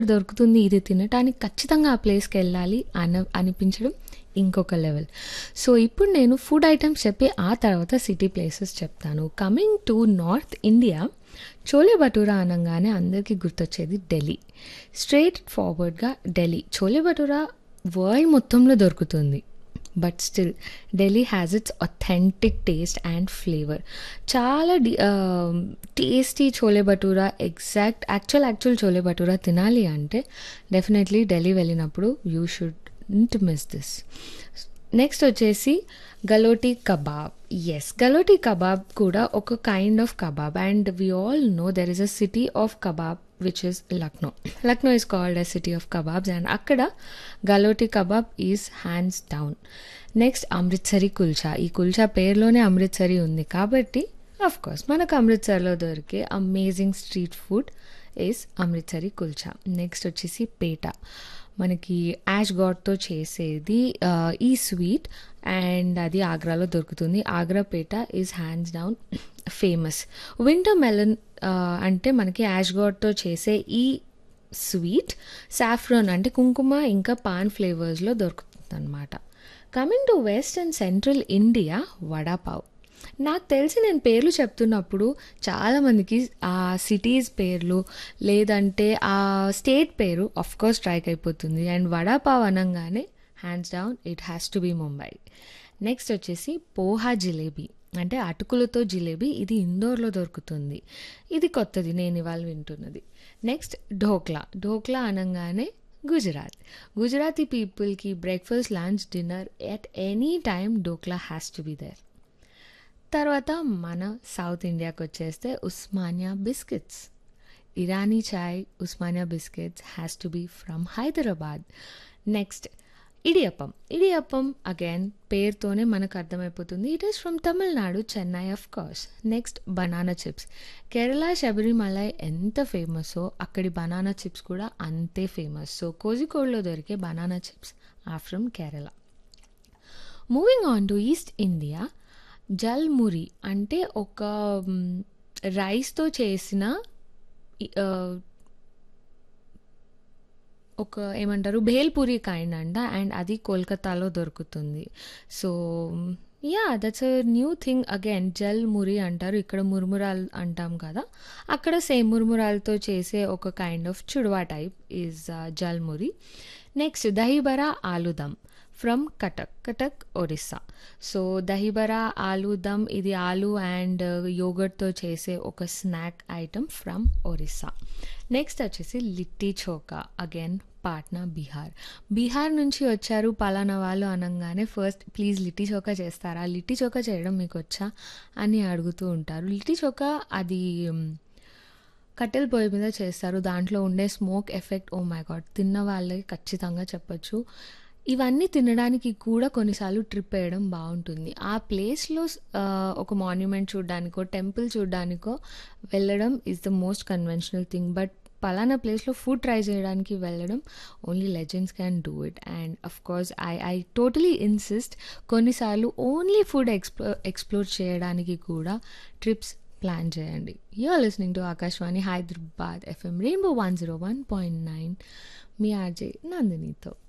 దొరుకుతుంది ఇది తినటానికి ఖచ్చితంగా ఆ ప్లేస్కి వెళ్ళాలి అన అనిపించడం ఇంకొక లెవెల్ సో ఇప్పుడు నేను ఫుడ్ ఐటమ్స్ చెప్పి ఆ తర్వాత సిటీ ప్లేసెస్ చెప్తాను coming to north India chole bhatura అనగానే అందరికీ గుర్తొచ్చేది ఢిల్లీ స్ట్రైట్ ఫార్వర్డ్గా ఢిల్లీ చోలే భటూరా వరల్డ్ మొత్తంలో దొరుకుతుంది but still Delhi has its authentic taste and flavour చాలా డి tasty chole bhatura exact actual actual chole bhatura తినాలి అంటే డెఫినెట్లీ ఢిల్లీ వెళ్ళినప్పుడు you shouldn't miss this next వచ్చేసి galouti kebab yes galouti kebab కూడా ఒక kind of kebab and we all no there is a city of kebab which is Lucknow Lucknow is called a city of kebabs and అక్కడ galouti kebab is hands down next Amritsari kulcha ఈ కుల్చా పేరులోనే అమృత్సరి ఉంది కాబట్టి of course మనకు అమృత్సర్లో దొరికే amazing street food is Amritsari kulcha next వచ్చేసి పేట మనకి యాష్ గాడ్తో చేసేది ఆ, ఈ స్వీట్ అండ్ అది ఆగ్రాలో దొరుకుతుంది Agra petha is hands down famous winter melon అంటే మనకి యాష్ గాడ్తో చేసే ఈ స్వీట్ సాఫ్రాన్ అంటే కుంకుమ ఇంకా పాన్ ఫ్లేవర్స్లో దొరుకుతుంది అనమాట coming to west and central India vada pav నాకు తెలిసి నేను పేర్లు చెప్తున్నప్పుడు చాలామందికి ఆ సిటీస్ పేర్లు లేదంటే ఆ స్టేట్ పేరు ఆఫ్ కోర్స్ స్ట్రైక్ అయిపోతుంది అండ్ వడాపావ్ అనగానే hands down it has to be Mumbai next poha పోహా జిలేబీ అంటే అటుకులతో జిలేబీ ఇది ఇందోర్లో దొరుకుతుంది ఇది కొత్తది నేను ఇవాళ వింటున్నది నెక్స్ట్ ఢోక్లా ఢోక్లా అనగానే గుజరాత్ గుజరాతీ పీపుల్కి breakfast lunch dinner at any time dhokla has to be there తర్వాత మన సౌత్ ఇండియాకి వచ్చేస్తే Osmania biscuits Irani chai Osmania biscuits has to be from Hyderabad next idiyappam idiyappam again పేరుతోనే మనకు అర్థమైపోతుంది it is from Tamil Nadu Chennai of course next banana chips Kerala Sabarimala ఎంత ఫేమసో అక్కడి బనానా చిప్స్ కూడా అంతే ఫేమస్ సో కోజికోడ్లో దొరికే banana chips are from Kerala moving on to east India jhalmuri అంటే ఒక మ్, రైస్తో చేసిన ఇ- ఆ, ఒక ఏమంటారు భేల్పూరి కైండ్ అంట అండ్ అది కోల్కతాలో దొరుకుతుంది so yeah that's a new thing again jhal muri అంటారు ఇక్కడ మురుమురాలు అంటాం కదా అక్కడ సేమ్ మురుమురాలతో చేసే ఒక కైండ్ ఆఫ్ చుడువా type is jhal muri next dahi bara aloo dum from Cuttack Cuttack Orissa so dahi bara aloo dum ఇది ఆలు అండ్ యోగర్ట్తో చేసే ఒక snack item from Orissa next వచ్చేసి లిట్టి చోకా అగైన్ పాట్నా బీహార్ బీహార్ నుంచి వచ్చారు పలానా వాళ్ళు అనగానే ఫస్ట్ ప్లీజ్ లిట్టి చోకా చేస్తారా లిట్టి చోకా చేయడం మీకు వచ్చా అని అడుగుతూ ఉంటారు లిట్టి చోకా అది మ్, కట్టెల పొయ్యి మీద చేస్తారు దాంట్లో ఉండే smoke effect oh my god తిన్న వాళ్ళకి ఖచ్చితంగా చెప్పొచ్చు ఇవన్నీ తినడానికి కూడా కొన్నిసార్లు ట్రిప్ వేయడం బాగుంటుంది ఆ ప్లేస్లో ఒక మాన్యుమెంట్ చూడడానికో టెంపుల్ చూడడానికో వెళ్ళడం is the most conventional thing but పలానా ప్లేస్లో ఫుడ్ ట్రై చేయడానికి వెళ్ళడం only legends can do it and of course I I totally insist కొన్నిసార్లు ఓన్లీ ఫుడ్ ఎక్స్ప్లో ఎక్స్ప్లోర్ చేయడానికి కూడా ట్రిప్స్ ప్లాన్ చేయండి you're listening to Akashvani Hyderabad FM rainbow one zero one point nine మీ ఆర్జే నందినితో